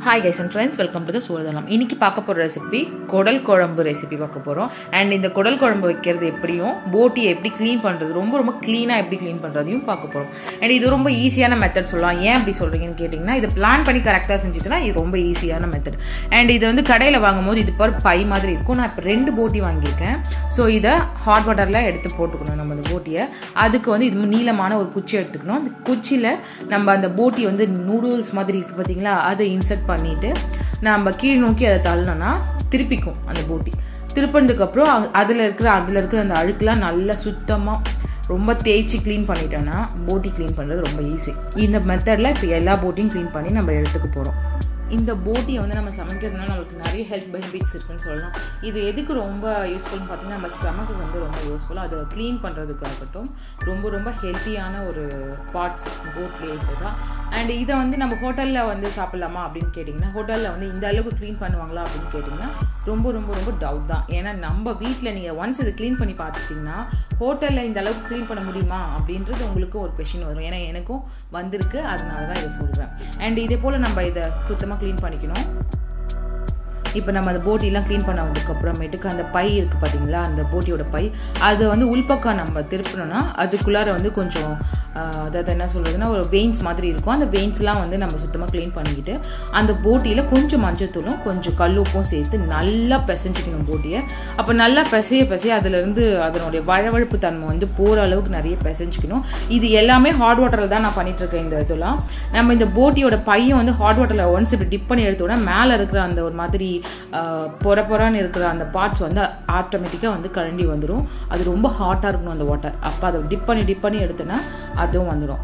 hi guys and friends welcome to the சூழதலம் இன்னைக்கு பார்க்க போகிற ரெசிபி குடல் குழம்பு ரெசிபி பார்க்க போகிறோம் அண்ட் இந்த குடல் குழம்பு வைக்கிறது எப்படியும் போட்டியை எப்படி க்ளீன் பண்ணுறது ரொம்ப ரொம்ப க்ளீனாக எப்படி க்ளீன் பண்ணுறதையும் பார்க்க போகிறோம் அண்ட் இது ரொம்ப ஈஸியான மெத்தட் சொல்லலாம் ஏன் அப்படி சொல்கிறீங்கன்னு கேட்டிங்கன்னா இது பிளான் பண்ணி கரெக்டாக செஞ்சுட்டுனா இது ரொம்ப ஈஸியான மெத்தட் அண்ட் இது வந்து கடையில் வாங்கும் போது இது பர் பை மாதிரி இருக்கும் நான் இப்போ ரெண்டு போட்டி வாங்கியிருக்கேன் ஸோ இதை ஹாட் வாட்டரில் எடுத்து போட்டுக்கணும் நம்ம அந்த போட்டியை அதுக்கு வந்து இது நீளமான ஒரு குச்சி எடுத்துக்கணும் அந்த குச்சியில் நம்ம அந்த போட்டி வந்து நூடுல்ஸ் மாதிரி இருக்குது பார்த்தீங்களா அதை இன்சர்ட் பண்ணிட்டு நம்ம கீழ் நோக்கி அதை தள்ளணும்னா திருப்பிக்கும் அந்த போட்டி திருப்பினதுக்கு அப்புறம் அ- அதுல இருக்கிற அதுல இருக்கிற அந்த அழுக்குலாம் நல்லா சுத்தமா ரொம்ப தேய்ச்சி க்ளீன் பண்ணிட்டோம்னா போட்டி க்ளீன் பண்றது ரொம்ப ஈஸி இந்த மெத்தட்ல இப்போ எல்லா போட்டியும் க்ளீன் பண்ணி நம்ம எடுத்துக்க போறோம் இந்த போட்டியை வந்து நம்ம சமைக்கிறதுனால நம்மளுக்கு நிறைய ஹெல்த் பெனிஃபிட்ஸ் இருக்குன்னு சொல்லலாம் இது எதுக்கு ரொம்ப யூஸ்ஃபுல்னு பார்த்தீங்கன்னா நம்ம ஸ்டமக்கு வந்து ரொம்ப யூஸ்ஃபுல் அதை க்ளீன் பண்ணுறதுக்காகட்டும் ரொம்ப ரொம்ப ஹெல்த்தியான ஒரு பார்ட்ஸ் போட்லேயே இதுதான் அண்ட் இதை வந்து நம்ம ஹோட்டலில் வந்து சாப்பிட்லாமா அப்படின்னு கேட்டிங்கன்னா ஹோட்டலில் வந்து இந்த அளவுக்கு க்ளீன் பண்ணுவாங்களா அப்படின்னு கேட்டிங்கன்னா ரொம்ப ரொம்ப ரொம்ப டவுட் தான் ஏன்னா நம்ம வீட்டில் நீங்கள் ஒன்ஸ் இதை க்ளீன் பண்ணி பார்த்துட்டிங்கன்னா ஹோட்டலில் இந்த அளவுக்கு க்ளீன் பண்ண முடியுமா அப்படின்றது உங்களுக்கு ஒரு கொஷின் வரும் ஏன்னா எனக்கும் வந்திருக்கு அதனால தான் இதை சொல்கிறேன் அண்ட் இதே போல் நம்ம இதை சுத்தமாக க்ளீன் பண்ணிக்கணும் இப்போ நம்ம அந்த போட்டிலாம் க்ளீன் பண்ணதுக்கு அப்புறமேட்டுக்கு அந்த பை இருக்குது பார்த்தீங்களா அந்த போட்டியோட பை அது வந்து உள்பக்கம் நம்ம திருப்பினோம்னா அதுக்குள்ளார வந்து கொஞ்சம் ஆஹ், அதாவது என்ன சொல்றதுன்னா ஒரு வெயின்ஸ் மாதிரி இருக்கும் அந்த வெயின்ஸ்லாம் வந்து நம்ம சுத்தமாக க்ளீன் பண்ணிக்கிட்டு அந்த போட்டியில் கொஞ்சம் மஞ்சத்தூளும் கொஞ்சம் கல்லுப்பும் சேர்த்து நல்லா பிசைஞ்சிக்கணும் போட்டியை அப்போ நல்லா பிசைய பிசைய அதுலேருந்து அதனுடைய வழவழுப்பு தன்மை வந்து போகிற அளவுக்கு நிறைய பிசைஞ்சிக்கணும் இது எல்லாமே ஹாட் வாட்டரில் தான் நான் பண்ணிட்டு இருக்கேன் இந்த இதெல்லாம் நம்ம இந்த போட்டியோட பையன் வந்து ஹாட் வாட்டரில் ஒன்ஸ் இப்படி டிப் பண்ணி எடுத்தோன்னா மேலே இருக்கிற அந்த ஒரு மாதிரி ஆஹ், பொற பொறான்னு இருக்கிற அந்த பார்ட்ஸ் வந்து ஆட்டோமேட்டிக்காக வந்து கழண்டி வந்துடும் அது ரொம்ப ஹாட்டாக இருக்கணும் அந்த வாட்டர் அப்போ அதை டிப் பண்ணி டிப் பண்ணி எடுத்தோன்னா அதுவும் வந்துடும்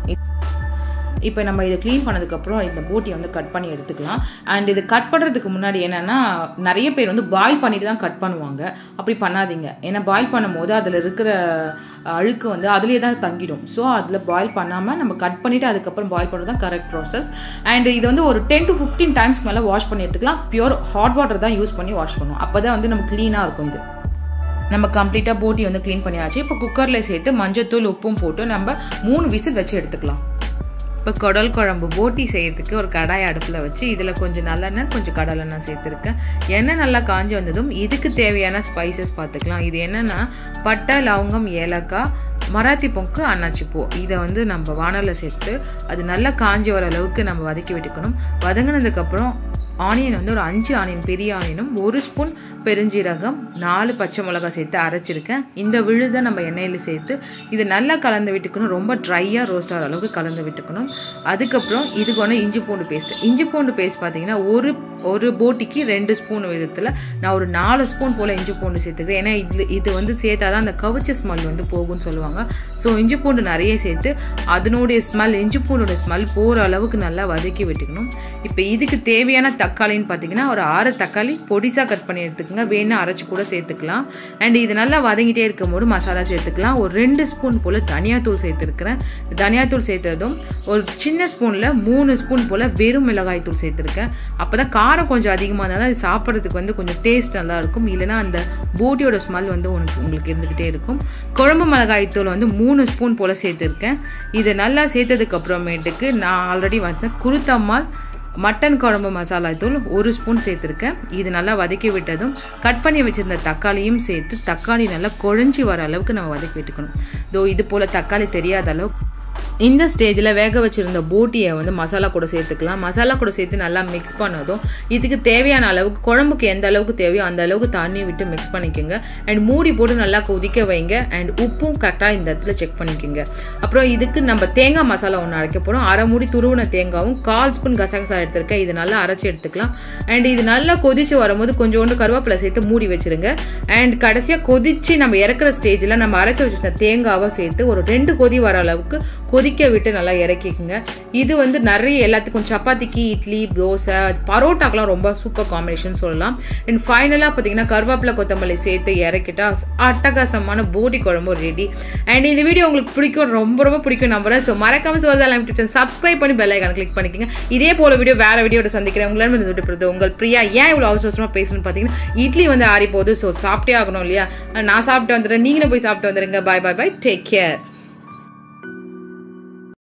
இப்போ நம்ம இதை க்ளீன் பண்ணதுக்கப்புறம் இந்த போட்டியை வந்து கட் பண்ணி எடுத்துக்கலாம் அண்ட் இது கட் பண்ணுறதுக்கு முன்னாடி என்னன்னா நிறைய பேர் வந்து பாயில் பண்ணிட்டு தான் கட் பண்ணுவாங்க அப்படி பண்ணாதீங்க ஏன்னா பாயில் பண்ணும்போது அதில் இருக்கிற அழுக்கு வந்து அதுலேயே தான் தங்கிடும் ஸோ அதில் பாயில் பண்ணாமல் நம்ம கட் பண்ணிவிட்டு அதுக்கப்புறம் பாயில் பண்ணுறது தான் கரெக்ட் ப்ராசஸ் அண்ட் இது வந்து ஒரு டென் டு ஃபிஃப்டீன் டைம்ஸ் மேலே வாஷ் பண்ணி எடுத்துக்கலாம் பியூர் ஹாட் வாட்டர் தான் யூஸ் பண்ணி வாஷ் பண்ணுவோம் அப்போ தான் வந்து நம்ம க்ளீனாக இருக்கும் இது நம்ம கம்ப்ளீட்டாக போட்டி வந்து க்ளீன் பண்ணியாச்சு இப்போ குக்கரில் சேர்த்து மஞ்சத்தூள் உப்பும் போட்டு நம்ம மூணு விசில் வச்சு எடுத்துக்கலாம் இப்போ குடல் குழம்பு போட்டி செய்யறதுக்கு ஒரு கடாய் அடுப்பில் வச்சு இதில் கொஞ்சம் நல்லெண்ணெய் கொஞ்சம் கடலெண்ணெய் சேர்த்துருக்கேன் எண்ணெய் நல்லா காஞ்சி வந்ததும் இதுக்கு தேவையான ஸ்பைசஸ் பார்த்துக்கலாம் இது என்னன்னா பட்டை லவங்கம் ஏலக்காய் மராத்தி பொங்கு அன்னாச்சி பூ இதை வந்து நம்ம வானலில் சேர்த்து அது நல்லா காஞ்சி வர அளவுக்கு நம்ம வதக்கி விட்டுக்கணும் வதங்கினதுக்கப்புறம் ஆனியன் வந்து ஒரு அஞ்சு ஆனியன் பெரிய ஆனியனும் ஒரு ஸ்பூன் பெருஞ்சீரகம் நாலு பச்சை மிளகாய் சேர்த்து அரைச்சிருக்கேன் இந்த விழுதை நம்ம எண்ணெயில் சேர்த்து இது நல்லா கலந்து விட்டுக்கணும் ரொம்ப ட்ரையாக ரோஸ்ட் ஆகிற அளவுக்கு கலந்து விட்டுக்கணும் அதுக்கப்புறம் இதுக்கு ஒன்று இஞ்சி பூண்டு பேஸ்ட் இஞ்சி பூண்டு பேஸ்ட் பார்த்தீங்கன்னா ஒரு ஒரு போட்டிக்கு ரெண்டு ஸ்பூன் விதத்தில் நான் ஒரு நாலு ஸ்பூன் போல் இஞ்சி பூண்டு சேர்த்துக்கிறேன் ஏன்னா இது இது வந்து சேர்த்தா தான் அந்த கவிச்ச ஸ்மெல் வந்து போகும்னு சொல்லுவாங்க ஸோ இஞ்சி பூண்டு நிறைய சேர்த்து அதனுடைய ஸ்மெல் இஞ்சி பூண்டோட ஸ்மெல் போகிற அளவுக்கு நல்லா வதக்கி விட்டுக்கணும் இப்போ இதுக்கு தேவையான தக்காளின்னு பார்த்தீங்கன்னா ஒரு ஆறு தக்காளி பொடிசாக கட் பண்ணி எடுத்துக்கோங்க வேணா அரைச்சி கூட சேர்த்துக்கலாம் அண்ட் இது நல்லா வதங்கிட்டே இருக்கும்போது மசாலா சேர்த்துக்கலாம் ஒரு ரெண்டு ஸ்பூன் போல் தனியாத்தூள் சேர்த்துருக்கிறேன் தனியாத்தூள் சேர்த்ததும் ஒரு சின்ன ஸ்பூனில் மூணு ஸ்பூன் போல் வெறும் மிளகாய் தூள் சேர்த்துருக்கேன் அப்போ தான் காரம் கொஞ்சம் அதிகமாக இருந்தால் அது சாப்பிட்றதுக்கு வந்து கொஞ்சம் டேஸ்ட் நல்லா இருக்கும் இல்லைன்னா அந்த போட்டியோட ஸ்மெல் வந்து உனக்கு உங்களுக்கு இருந்துக்கிட்டே இருக்கும் குழம்பு மிளகாய் தூள் வந்து மூணு ஸ்பூன் போல் சேர்த்துருக்கேன் இதை நல்லா சேர்த்ததுக்கு அப்புறமேட்டுக்கு நான் ஆல்ரெடி வச்சேன் குருத்தம்மாள் மட்டன் குழம்பு மசாலா தூள் ஒரு ஸ்பூன் சேர்த்துருக்கேன் இது நல்லா வதக்கி விட்டதும் கட் பண்ணி வச்சிருந்த தக்காளியும் சேர்த்து தக்காளி நல்லா குழஞ்சி வர அளவுக்கு நம்ம வதக்கி விட்டுக்கணும் இதோ இது போல் தக்காளி தெரியாத அளவுக்கு இந்த ஸ்டேஜில் வேக வச்சிருந்த போட்டியை வந்து மசாலா கூட சேர்த்துக்கலாம் மசாலா கூட சேர்த்து நல்லா மிக்ஸ் பண்ணதும் இதுக்கு தேவையான அளவுக்கு குழம்புக்கு எந்த அளவுக்கு தேவையோ அந்த அளவுக்கு தண்ணி விட்டு மிக்ஸ் பண்ணிக்கோங்க அண்ட் மூடி போட்டு நல்லா கொதிக்க வைங்க அண்ட் உப்பும் கரெக்டாக இந்த இடத்துல செக் பண்ணிக்கோங்க அப்புறம் இதுக்கு நம்ம தேங்காய் மசாலா ஒன்று அரைக்க போகிறோம் அரை மூடி துருவின தேங்காவும் கால் ஸ்பூன் கசகசா எடுத்திருக்கேன் இது நல்லா அரைச்சி எடுத்துக்கலாம் அண்ட் இது நல்லா கொதிச்சு வரும்போது கொஞ்சோண்டு கருவேப்பிலை சேர்த்து மூடி வச்சிருங்க அண்ட் கடைசியாக கொதிச்சு நம்ம இறக்குற ஸ்டேஜில் நம்ம அரைச்சி வச்சிருந்த தேங்காவை சேர்த்து ஒரு ரெண்டு கொதி வர அளவுக்கு கொதிக்க விட்டு நல்லா இறக்கிக்குங்க இது வந்து நிறைய எல்லாத்துக்கும் சப்பாத்திக்கு இட்லி தோசை பரோட்டாக்கெலாம் ரொம்ப சூப்பர் காம்பினேஷன் சொல்லலாம் அண்ட் ஃபைனலாக பார்த்தீங்கன்னா கருவேப்பிலை கொத்தமல்லி சேர்த்து இறக்கிட்டா அட்டகாசமான போடி குழம்பு ரெடி அண்ட் இந்த வீடியோ உங்களுக்கு பிடிக்கும் ரொம்ப ரொம்ப பிடிக்கும் நம்புறேன் ஸோ மறக்காம சொல்லுதா கிச்சன் சப்ஸ்கிரைப் பண்ணி பெல் ஐக்கான கிளிக் பண்ணிக்கோங்க இதே போல வீடியோ வேற வீடியோட சந்திக்கிறேன் உங்களால் வந்து விட்டு உங்கள் பிரியா ஏன் இவ்வளோ அவசர அவசரமாக பேசணும்னு பார்த்தீங்கன்னா இட்லி வந்து ஆறி போகுது ஸோ சாப்பிட்டே ஆகணும் இல்லையா நான் சாப்பிட்டு வந்துடுறேன் நீங்களும் போய் சாப்பிட்டு வந்துடுங்க பாய் பாய் பாய் டேக் கேர்